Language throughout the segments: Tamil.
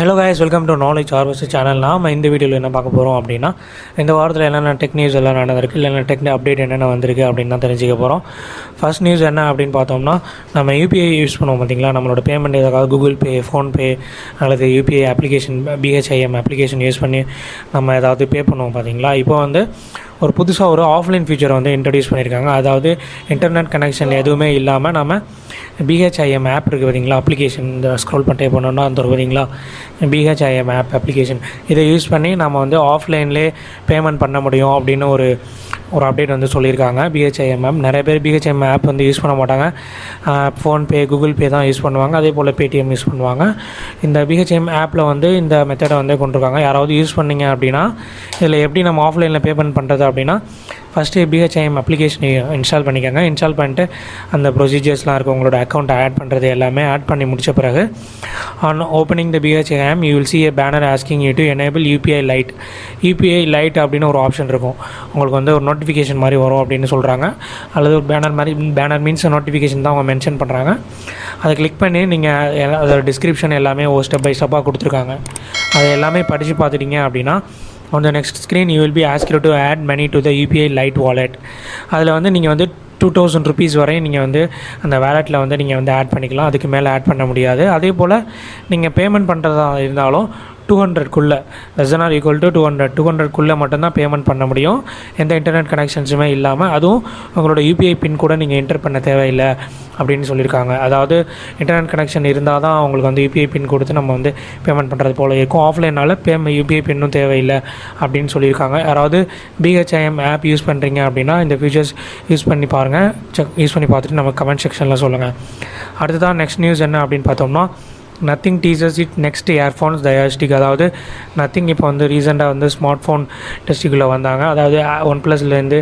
hello guys welcome to knowledge harvest channel நாம் இந்த வீடியோவில் என்ன பார்க்க போகிறோம் அப்படின்னா இந்த வாரத்தில் என்னென்ன டெக் நியூஸ் எல்லாம் நடந்திருக்கு இல்லைன்னா டெக் அப்டேட் என்னென்ன வந்திருக்கு அப்படின்னு தான் தெரிஞ்சுக்க போகிறோம் ஃபர்ஸ்ட் நியூஸ் என்ன அப்படின்னு பார்த்தோம்னா நம்ம யூபிஐ யூஸ் பண்ணுவோம் பார்த்தீங்களா நம்மளோட பேமெண்ட் ஏதாவது கூகுள் பே ஃபோன்பே அல்லது UPI application BHIM application use பண்ணி நம்ம ஏதாவது பே பண்ணுவோம் பார்த்தீங்களா இப்போ வந்து ஒரு புதுசாக ஒரு ஆஃப்லைன் ஃபீச்சரை வந்து இன்ட்ரடியூஸ் பண்ணியிருக்காங்க அதாவது இன்டர்நெட் கனெக்ஷன் எதுவுமே இல்லாமல் நம்ம பிஹெச்ஐஎம் ஆப் இருக்குது பார்த்தீங்களா அப்ளிகேஷன் இந்த ஸ்க்ரோல் பண்ணிட்டே போனோம்னா அந்த பார்த்தீங்களா பிஹெச்ஐஎம் ஆப் அப்ளிகேஷன் இதை யூஸ் பண்ணி நம்ம வந்து ஆஃப்லைன்லேயே பேமெண்ட் பண்ண முடியும் அப்படின்னு ஒரு ஒரு அப்டேட் வந்து சொல்லியிருக்காங்க பிஹெச்ஐஎம் ஆப் நிறைய பேர் பிஹெச்ஐஎம் ஆப் வந்து யூஸ் பண்ண மாட்டாங்க ஃபோன்பே கூகுள் பே தான் யூஸ் பண்ணுவாங்க அதே போல் பேடிஎம் யூஸ் பண்ணுவாங்க இந்த பிஹெச்ஐஎம் ஆப்பில் வந்து இந்த மெத்தடை வந்து கொண்டிருக்காங்க யாராவது யூஸ் பண்ணீங்க அப்படின்னா இதில் எப்படி நம்ம ஆஃப்லைனில் பேமெண்ட் பண்ணுறது அப்படின்னா ஃபஸ்ட்டு பிஹெச்ஐஎம் அப்ளிகேஷன் இன்ஸ்டால் பண்ணிக்கோங்க இன்ஸ்டால் பண்ணிட்டு அந்த ப்ரொசீஜர்ஸ்லாம் இருக்குது உங்களோட அக்கௌண்ட்டை ஆட் பண்ணுறது எல்லாமே ஆட் பண்ணி முடிச்ச பிறகு on opening the BHIM you will see a banner asking you to enable UPI lite UPI lite அப்படின்னு ஒரு ஆப்ஷன் இருக்கும் உங்களுக்கு வந்து ஒரு நோட்டிஃபிகேஷன் மாதிரி வரும் அப்படின்னு சொல்கிறாங்க அல்லது ஒரு பேனர் மாதிரி பேனர் மீன்ஸ் நோட்டிஃபிகேஷன் தான் அவங்க மென்ஷன் பண்ணுறாங்க அதை கிளிக் பண்ணி நீங்கள் அதோட டிஸ்கிரிப்ஷன் எல்லாமே ஒரு ஸ்டெப் பை ஸ்டெப்பாக கொடுத்துருக்காங்க அதை எல்லாமே படித்து பார்த்துட்டீங்க அப்படின்னா on the next screen you will be asked to add money to the UPI Lite wallet அதில் வந்து நீங்கள் வந்து டூ தௌசண்ட் ருபீஸ் வரையும் நீங்கள் வந்து அந்த வேலெட்டில் வந்து நீங்கள் வந்து ஆட் பண்ணிக்கலாம் அதுக்கு மேலே ஆட் பண்ண முடியாது அதே போல் நீங்கள் பேமெண்ட் பண்ணுறதா இருந்தாலும் டூ ஹண்ட்ரட்குள்ளே less or equal to two hundred two ஹண்ட்ரட்குள்ளே மட்டும்தான் பேமெண்ட் பண்ண முடியும் எந்த இன்டர்நெட் கனெக்ஷன்ஸுமே இல்லாமல் அதுவும் உங்களோட யூபிஐ பின் கூட நீங்கள் என்டர் பண்ண தேவையில்லை அப்படின்னு சொல்லியிருக்காங்க அதாவது இன்டர்நெட் கனெக்ஷன் இருந்தால் தான் உங்களுக்கு வந்து யூபிஐ பின் கொடுத்து நம்ம வந்து பேமெண்ட் பண்ணுறது போல் இருக்கும் ஆஃப்லைனால் பேமெண்ட் யூபிஐ பின்னும் தேவையில்லை அப்படின்னு சொல்லியிருக்காங்க யாராவது பிஹெச்ஐஎம் ஆப் யூஸ் பண்ணுறீங்க அப்படின்னா இந்த ஃபீச்சர்ஸ் யூஸ் பண்ணி பாருங்கள் செக் யூஸ் பண்ணி பார்த்துட்டு நம்ம கமெண்ட் செக்ஷனில் சொல்லுங்கள் அடுத்ததான் நெக்ஸ்ட் நியூஸ் என்ன அப்படின்னு பார்த்தோம்னா Nothing teasers it next earphones டயாஸ்டிக் அதாவது நத்திங் இப்போ வந்து ரீசெண்டாக வந்து ஸ்மார்ட் ஃபோன் டெஸ்டிக்குள்ளே வந்தாங்க அதாவது ஒன் ப்ளஸ்லேருந்து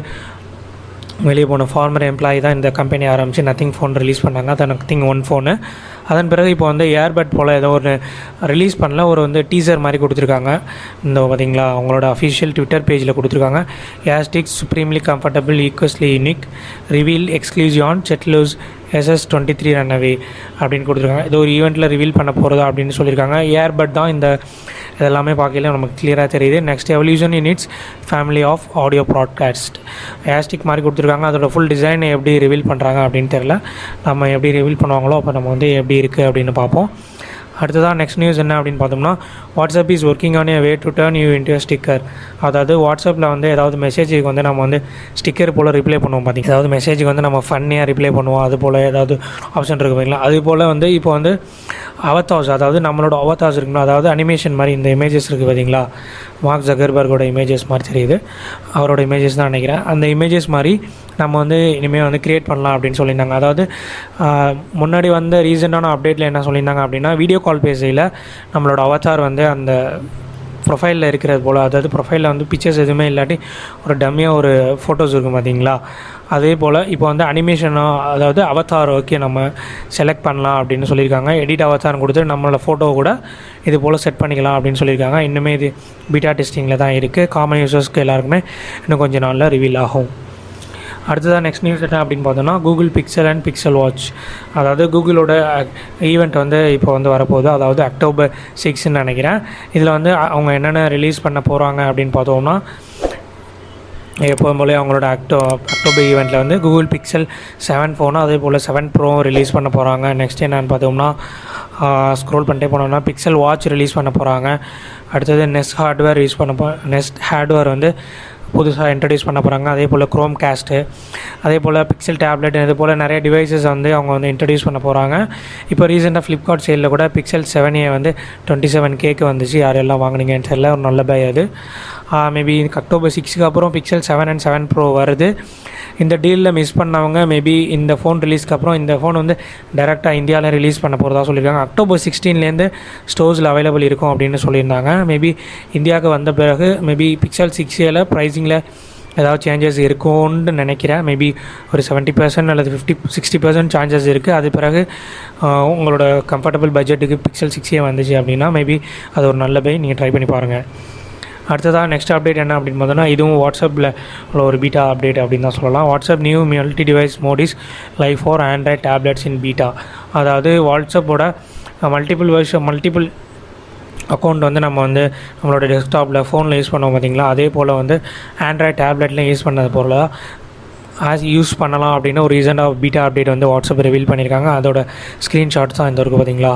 வெளியே போன ஃபார்மர் எம்ப்ளாயி தான் இந்த கம்பெனி ஆரம்பித்து நத்திங் ஃபோன் ரிலீஸ் பண்ணாங்க அது நத்திங் ஒன் ஃபோனு அதன் பிறகு இப்போ வந்து ஏர்பட் போல் ஏதோ ஒரு ரிலீஸ் பண்ணல ஒரு வந்து டீசர் மாதிரி கொடுத்துருக்காங்க இந்த பார்த்தீங்களா அவங்களோட அஃபிஷியல் ட்விட்டர் பேஜில் கொடுத்துருக்காங்க ஏஸ்டிக் supremely comfortable equally unique reveal exclusive on செட்லூஸ் எஸ்எஸ் டுவெண்ட்டி த்ரீ ரன்னவே அப்படின்னு கொடுத்துருக்காங்க இது ஒரு ஈவெண்ட்டில் ரிவீல் பண்ண போகிறதா அப்படின்னு சொல்லியிருக்காங்க ஏர்பட் தான் இந்த இதெல்லாமே பார்க்கல நமக்கு கிளியராக தெரியுது next evolution in its family of audio broadcast ஏஸ்டிக் மாதிரி கொடுத்துருக்காங்க அதோட ஃபுல் டிசைனை எப்படி ரிவீல் பண்ணுறாங்க அப்படின்னு தெரில நம்ம எப்படி ரிவீல் பண்ணுவாங்களோ அப்போ நம்ம வந்து எப்படி இருக்குது அப்படின்னு பார்ப்போம் அடுத்ததான் நெக்ஸ்ட் நியூஸ் என்ன அப்படின்னு பார்த்தோம்னா WhatsApp is working on a way to turn you into sticker அதாவது வாட்ஸ்அப்பில் வந்து ஏதாவது மெசேஜுக்கு வந்து நம்ம வந்து ஸ்டிக்கர் போல் ரிப்ளை பண்ணுவோம் பார்த்தீங்கன்னா ஏதாவது மெசேஜுக்கு வந்து நம்ம ஃபன்னியாக ரிப்ளை பண்ணுவோம் அது போல் ஏதாவது ஆப்ஷன் இருக்குது பார்த்தீங்களா அது போல் வந்து இப்போ வந்து அவத்தாஸ் அதாவது நம்மளோட அவத்தாஸ் இருக்குன்னா அதாவது அனிமேஷன் மாதிரி இந்த இமேஜஸ் இருக்குது பார்த்தீங்களா மார்க் ஜகர்பர்கோட இமேஜஸ் மாதிரி தெரியுது அவரோட இமேஜஸ் தான் நினைக்கிறேன் அந்த இமேஜஸ் மாதிரி நம்ம வந்து இனிமேல் வந்து க்ரியேட் பண்ணலாம் அப்படின்னு சொல்லியிருந்தாங்க அதாவது முன்னாடி வந்த ரீசெண்டான அப்டேட்டில் என்ன சொல்லியிருந்தாங்க அப்படின்னா வீடியோ கால் பேசையில் நம்மளோட அவதார் வந்து அந்த ப்ரொஃபைலில் இருக்கிறது போல் அதாவது ப்ரொஃபைலில் வந்து பிக்சர்ஸ் எதுவுமே இல்லாட்டி ஒரு டம்மியாக ஒரு ஃபோட்டோஸ் இருக்கும் பார்த்தீங்களா அதே போல் இப்போ வந்து அனிமேஷனாக அதாவது அவதார் ஓகே நம்ம செலக்ட் பண்ணலாம் அப்படின்னு சொல்லியிருக்காங்க எடிட் அவதாரம் கொடுத்து நம்மளோட ஃபோட்டோ கூட இது போல் செட் பண்ணிக்கலாம் அப்படின்னு சொல்லியிருக்காங்க இன்னுமே இது பீட்டா டெஸ்டிங்கில் தான் இருக்குது காமன் யூசர்ஸ்க்கு எல்லாருக்குமே இன்னும் கொஞ்சம் நாளில் ரிவீல் ஆகும் அடுத்ததாக நெக்ஸ்ட் நியூஸ் என்ன அப்படின்னு பார்த்தோம்னா Google Pixel and Pixel Watch அதாவது கூகுளோட ஈவெண்ட் வந்து இப்போ வந்து வரப்போகுது அதாவது அக்டோபர் சிக்ஸ்ன்னு நினைக்கிறேன் இதில் வந்து அவங்க என்னென்ன ரிலீஸ் பண்ண போகிறாங்க அப்படின்னு பார்த்தோம்னா எப்போதும் போல அவங்களோட அக்டோ அக்டோபர் ஈவெண்ட்டில் வந்து கூகுள் பிக்சல் செவன் ஃபோனும் அதே போல் செவன் ப்ரோ ரிலீஸ் பண்ண போகிறாங்க நெக்ஸ்ட் என்னென்னு பார்த்தோம்னா ஸ்க்ரோல் பண்ணிட்டே போனோம்னா பிக்சல் வாட்ச் ரிலீஸ் பண்ண போகிறாங்க அடுத்தது நெஸ்ட் ஹார்ட்வேர் யூஸ் பண்ண போ நெஸ்ட் ஹார்ட்வேர் வந்து புதுசாக இன்ட்ரடியூஸ் பண்ண போகிறாங்க அதே போல் க்ரோம் கேஸ்ட்டு அதே போல் பிக்சல் டேப்லெட் இது போல் நிறைய டிவைசஸ் வந்து அவங்க வந்து இன்ட்ரடியூஸ் பண்ண போகிறாங்க இப்போ ரீசெண்டாக ஃப்ளிப்கார்ட் சேலில் கூட பிக்சல் செவன் ஏ வந்து டுவெண்ட்டி செவன் கேக்கு வந்துச்சு யாரெல்லாம் வாங்கினீங்கன்னு தெரியல ஒரு நல்ல பை அது மேபி அக்டோபர் சிக்ஸுக்கு அப்புறம் Pixel seven and seven Pro வருது இந்த டீலில் மிஸ் பண்ணவங்க மேபி இந்த ஃபோன் ரிலீஸ்க்கு அப்புறம் இந்த ஃபோன் வந்து டேரெக்டாக இந்தியாவில் ரிலீஸ் பண்ண போகிறதா சொல்லியிருக்காங்க அக்டோபர் சிக்ஸ்டீன்லேருந்து ஸ்டோர்ஸில் அவைலபிள் இருக்கும் அப்படின்னு சொல்லியிருந்தாங்க மேபி இந்தியாவுக்கு வந்த பிறகு மேபி பிக்சல் சிக்ஸ் ஏல ப்ரைஸிங்கில் ஏதாவது சேஞ்சஸ் இருக்கும்னு நினைக்கிறேன் மேபி ஒரு செவன்ட்டி பர்சன்ட் அல்லது ஃபிஃப்டி சிக்ஸ்டி பர்சன்ட் சான்சஸ் இருக்குது அது பிறகு உங்களோட கம்ஃபர்டபுள் பட்ஜெட்டுக்கு பிக்சல் சிக்ஸே வந்துச்சு அப்படின்னா மேபி அது ஒரு நல்ல பை நீங்கள் ட்ரை பண்ணி பாருங்கள் அடுத்ததாக நெக்ஸ்ட் அப்டேட் என்ன அப்படின்னு பார்த்தோன்னா இதுவும் வாட்ஸ்அப்பில் உள்ள ஒரு பீட்டா அப்டேட் அப்படின்னு தான் சொல்லலாம் WhatsApp new multi device modes live for Android tablets in beta அதாவது வாட்ஸ்அப்போட மல்டிபிள் வருஷம் மல்டிபிள் அக்கௌண்ட் வந்து நம்ம வந்து நம்மளோட டெஸ்க்டாப்பில் ஃபோனில் யூஸ் பண்ணுவோம் பார்த்தீங்களா அதே போல் வந்து ஆண்ட்ராய்ட் டேப்லெட்லையும் யூஸ் பண்ணது போல் ஆஸ் யூஸ் பண்ணலாம் அப்படின்னு ஒரு ரீசெண்டாக பீட்டா அப்டேட் வந்து வாட்ஸ்அப் ரிவீல் பண்ணியிருக்காங்க அதோட ஸ்க்ரீன்ஷாட்ஸ் தான் இந்த இருக்குது பார்த்தீங்களா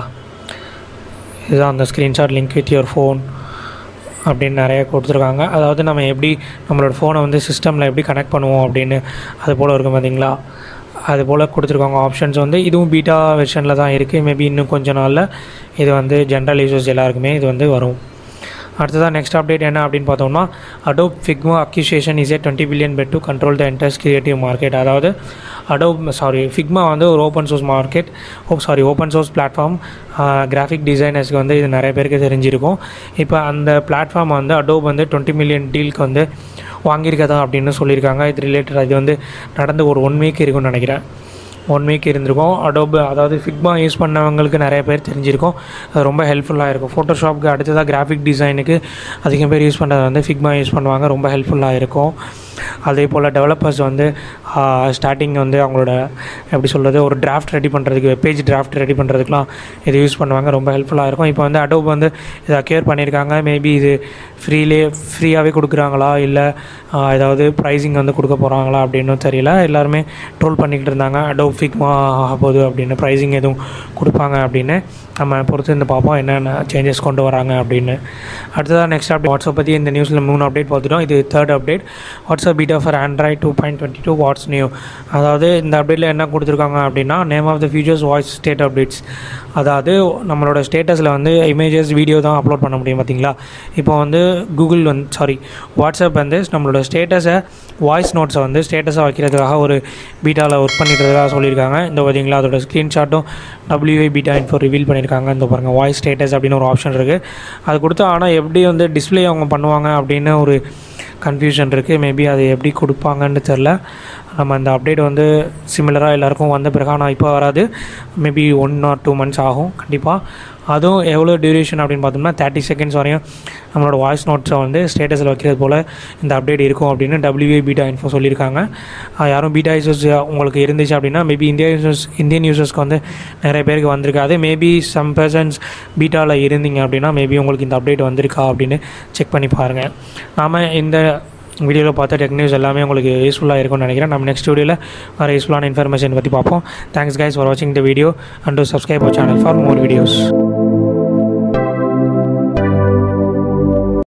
இதுதான் அந்த screenshot link with your phone அப்படின்னு நிறைய கொடுத்துருக்காங்க அதாவது நம்ம எப்படி நம்மளோட ஃபோனை வந்து சிஸ்டமில் எப்படி கனெக்ட் பண்ணுவோம் அப்படின்னு அது போல் இருக்கும் பார்த்தீங்களா அது போல் கொடுத்துருக்காங்க ஆப்ஷன்ஸ் வந்து இதுவும் பீட்டா வெர்ஷனில் தான் இருக்குது மேபி இன்னும் கொஞ்ச நாளில் இது வந்து ஜென்ரல் யூசர்ஸ் எல்லாருக்குமே இது வந்து வரும் அடுத்ததாக நெக்ஸ்ட் அப்டேட் என்ன அப்படின்னு பார்த்தோம்னா Adobe Figma acquisition is a twenty billion bet to control the entire creative market அதாவது அடோப் சாரி ஃபிக்மா வந்து ஒரு open source market oh sorry open source platform graphic டிசைனர்ஸ்க்கு வந்து இது நிறைய பேருக்கு தெரிஞ்சிருக்கும் இப்போ அந்த பிளாட்ஃபார்ம் வந்து அடோப் வந்து டுவெண்ட்டி மில்லியன் டீலுக்கு வந்து வாங்கியிருக்கதா அப்படின்னு சொல்லியிருக்காங்க இது ரிலேட்டட் இது வந்து நடந்து ஒரு ஒன் வீக் இருக்கும்னு நினைக்கிறேன் ஒன் வீக் இருந்திருக்கும் அடோப் அதாவது ஃபிக்மா யூஸ் பண்ணவங்களுக்கு நிறைய பேர் தெரிஞ்சிருக்கும் அது ரொம்ப ஹெல்ப்ஃபுல்லாக இருக்கும் ஃபோட்டோஷாப்க்கு அடுத்ததாக கிராஃபிக் டிசைனுக்கு அதிகம் பேர் யூஸ் பண்ணுறது வந்து ஃபிக்மா யூஸ் பண்ணுவாங்க ரொம்ப ஹெல்ப்ஃபுல்லாக இருக்கும் அதே போல் டெவலப்பர்ஸ் வந்து ஸ்டார்டிங் வந்து அவங்களோட எப்படி சொல்கிறது ஒரு டிராஃப்ட் ரெடி பண்ணுறதுக்கு வெப்பேஜ் டிராஃப்ட் ரெடி பண்ணுறதுக்குலாம் இது யூஸ் பண்ணுவாங்க ரொம்ப ஹெல்ப்ஃபுல்லாக இருக்கும் இப்போ வந்து அடோப் வந்து இதை அக்யூர் பண்ணியிருக்காங்க மேபி இது ஃப்ரீலே ஃப்ரீயாகவே கொடுக்குறாங்களா இல்லை ஏதாவது ப்ரைஸிங் வந்து கொடுக்க போகிறாங்களா அப்படின்னு தெரியல எல்லாருமே ட்ரோல் பண்ணிக்கிட்டு இருந்தாங்க அடோப் ஃபிக்மா ஆக போகுது அப்படின்னு ப்ரைஸிங் எதுவும் கொடுப்பாங்க அப்படின்னு நம்ம பொறுத்து இருந்து பார்ப்போம் என்னென்ன சேஞ்சஸ் கொண்டு வராங்க அப்படின்னு அடுத்ததாக நெக்ஸ்ட் அப்டேட் வாட்ஸ்அப் பற்றி இந்த நியூஸில் மூணு அப்டேட் பார்த்துட்டோம் இது third update WhatsApp beta for Android two point twenty two what's new அதாவது இந்த அப்டேட்டில் என்ன கொடுத்துருக்காங்க அப்படின்னா name of the features voice state updates அதாவது நம்மளோட ஸ்டேட்டஸில் வந்து இமேஜஸ் வீடியோ தான் அப்லோட் பண்ண முடியும் பார்த்தீங்களா இப்போ வந்து கூகுள் வந்து சாரி வாட்ஸ்அப் வந்து நம்மளோட ஸ்டேட்டஸை வாய்ஸ் நோட்ஸை வந்து ஸ்டேட்டஸாக வைக்கிறதுக்காக ஒரு பீட்டாவில் ஒர்க் பண்ணிக்கிறதுக்காக சொல்லியிருக்காங்க இந்த பார்த்தீங்களா அதோட ஸ்க்ரீன்ஷாட்டும் டபிள்யூஐ பீட்டா இன்ஃபோ ரிவீல் பண்ணியிருக்காங்க இந்த பாருங்கள் வாய்ஸ் ஸ்டேட்டஸ் அப்படின்னு ஒரு ஆப்ஷன் இருக்குது அது கொடுத்து ஆனால் எப்படி வந்து டிஸ்பிளே அவங்க பண்ணுவாங்க அப்படின்னு ஒரு கன்ஃபியூஷன் இருக்குது மேபி அது எப்படி கொடுப்பாங்கன்னு தெரில நம்ம அந்த அப்டேட் வந்து சிமிலராக எல்லாருக்கும் வந்த பிறகு ஆனால் இப்போ வராது maybe one or two months ஆகும் கண்டிப்பாக அதுவும் எவ்வளோ டியூரேஷன் அப்படின்னு பார்த்தோம்னா தேர்ட்டி செகண்ட்ஸ் வரையும் நம்மளோட வாய்ஸ் நோட்ஸை வந்து ஸ்டேட்டஸில் வைக்கிறது போல் இந்த அப்டேட் இருக்கும் அப்படின்னு டபிள்யூஏ பீட்டா இன்ஃபோ சொல்லியிருக்காங்க யாரும் பீட்டா யூசர்ஸ் உங்களுக்கு இருந்துச்சு அப்படின்னா மேபி இந்தியா யூசர்ஸ் இந்தியன் யூசர்ஸ்க்கு வந்து நிறைய பேருக்கு வந்திருக்காது மேபி சம் பர்சன்ஸ் பீட்டாவில் இருந்தீங்க அப்படின்னா மேபி உங்களுக்கு இந்த அப்டேட் வந்திருக்கா அப்படின்னு செக் பண்ணி பாருங்கள் நாம் இந்த வீடியோவில் பார்த்த டெக் நியூஸ் எல்லாமே உங்களுக்கு யூஸ்ஃபுல்லாக இருக்கும்னு நினைக்கிறேன் நம்ம நெக்ஸ்ட் வீடியோவில் வேறு யூஸ்ஃபுல்லான இன்ஃபர்மேஷன் பற்றி பார்ப்போம் தேங்க்ஸ் கைஸ் ஃபார் வாட்சிங் the video and to subscribe our channel for more videos